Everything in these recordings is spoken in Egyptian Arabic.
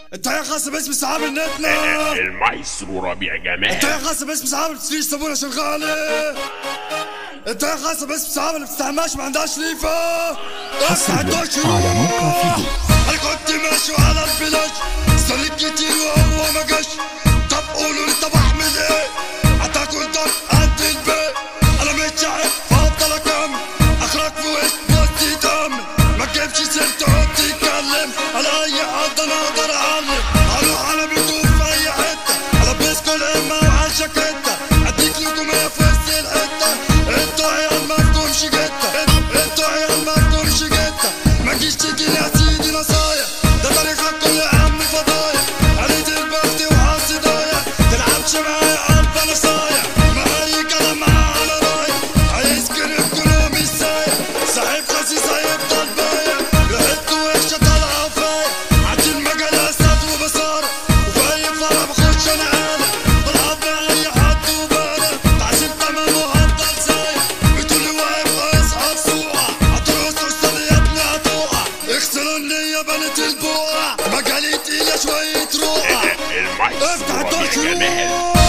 انت يا خاص باسم صحاب النتنا المايسترو ربيع انت جمال يا خاص باسم صحاب التسليش صابونه شغاله انت يا خاص باسم صحاب اللي بتستحماش ما عندهاش ليفه حصريا على موقع فيديو انا كنت ماشي على البلاج سلك كتير وهو ما جاش طب قولوا لي طب اعمل ايه هتاكل دم قد البيت انا متشعب فافضل اكمل اخرج في وش بوستي دم ما تجيبش سيرتي وقت تتكلم على اي حد انا اقدر اعلم هروح انا بيكون في اي حته البسكوا الامه وعلى الجاكيته اديك لكم ايه في وسط الحته انتوا عيال ما فيكمش جته انتوا عيال ما فيكمش جته ما تجيش تجي لي يا سيدي نصايح ده طريقك كل عم فضايح قريت البخت وحظي ضايع تلعبش معايا قلب انا صايع معايا كلام معاه على رايح عايز كريم كله مش سايع صاحب خسيس هيفضل بايع ريحته وحشه طالعه فايق عدي المجال اسد وبصارة وفي اي فرح بخش انا عالم بلعب مع اي حد وبارع تعزيم تمام وهفضل سايق بتقولي واقف اصحى بسوقة هترقص ترسل يا ابني هتقع اغسلوا النية بنت البوقع مجالي تقيلة شوية روقع افتح المايسترو ربيع الدرك جمال روح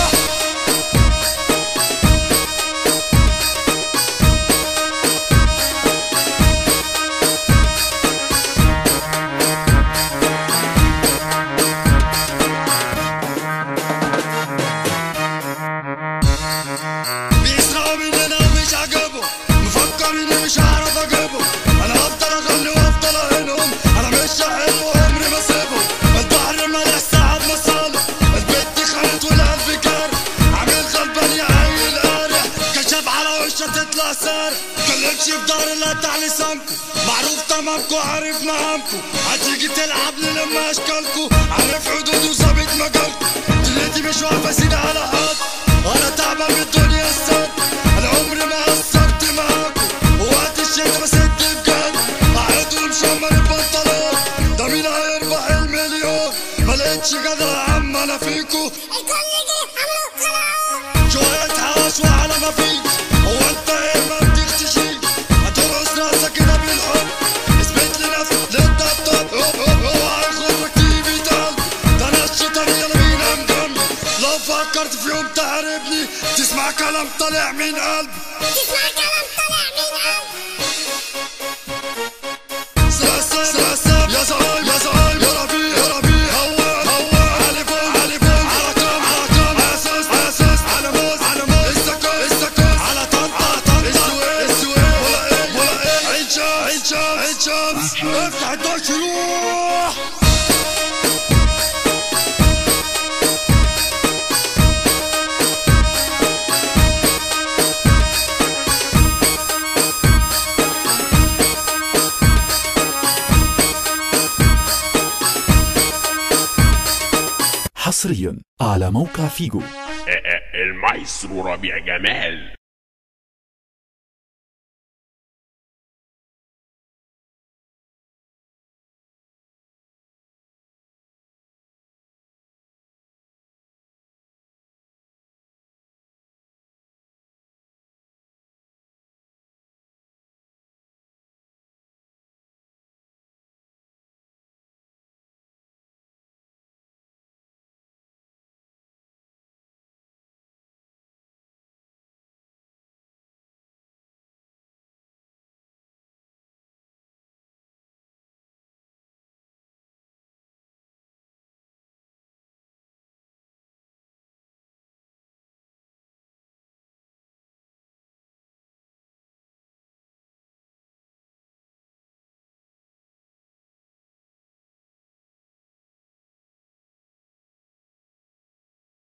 بيسرقوا مننا ومش عاجبهم مفكر اني مش هعرف اجيبهم انا هفضل اغني وافضل اهينهم انا مش هحب وعمري ما اسيبهم البحر مالح ساعات مصالح البت خانت والقلب جارح عامل غلبان يا عيل قارح كشاف على وشها تطلع سارح كلمش في دار لا بتاع لسانكو معروف تمامكو عارف مهامكو هتيجي تلعب لي لما اشكالكو عارف حدود وظابط مجالكو دنيتي مش واقفه سيدي على حد انا تعبان من الدنيا السد انا عمري ما قصرت معاكم وقت الشتا بسد بجد قاعد ومشمر البنطلون ده مين هيربح المليون ما لقيتش جدع يا عم انا فيكو الكل جه عملوا خلاص شوية حواش وعلى ما فيش هو انت ايه ما بتختشيش هترقص راسك كده بالحب اثبت لنفسك لا انت الطب هوب هوب اوعى يخرك تيجي تقلب ده انا الشيطان يلا بينا مجنن لو فكرت في يوم تحاربني تسمع كلام طالع من قلبي تسمع كلام طالع من قلب سلاسل سلاسل يا زعيم يا زعيم يا ربيع يا ربيع هوا هوا علي فوق علي فوق على كم على كم اساس اساس على موز على موز استكوز استكوز على طنطا طنطا السويس السويس ولا ايه ولا ايه عين شمس عين شمس عين شمس افتح الدش روح حصريا على موقع فيجو المايسترو ربيع جمال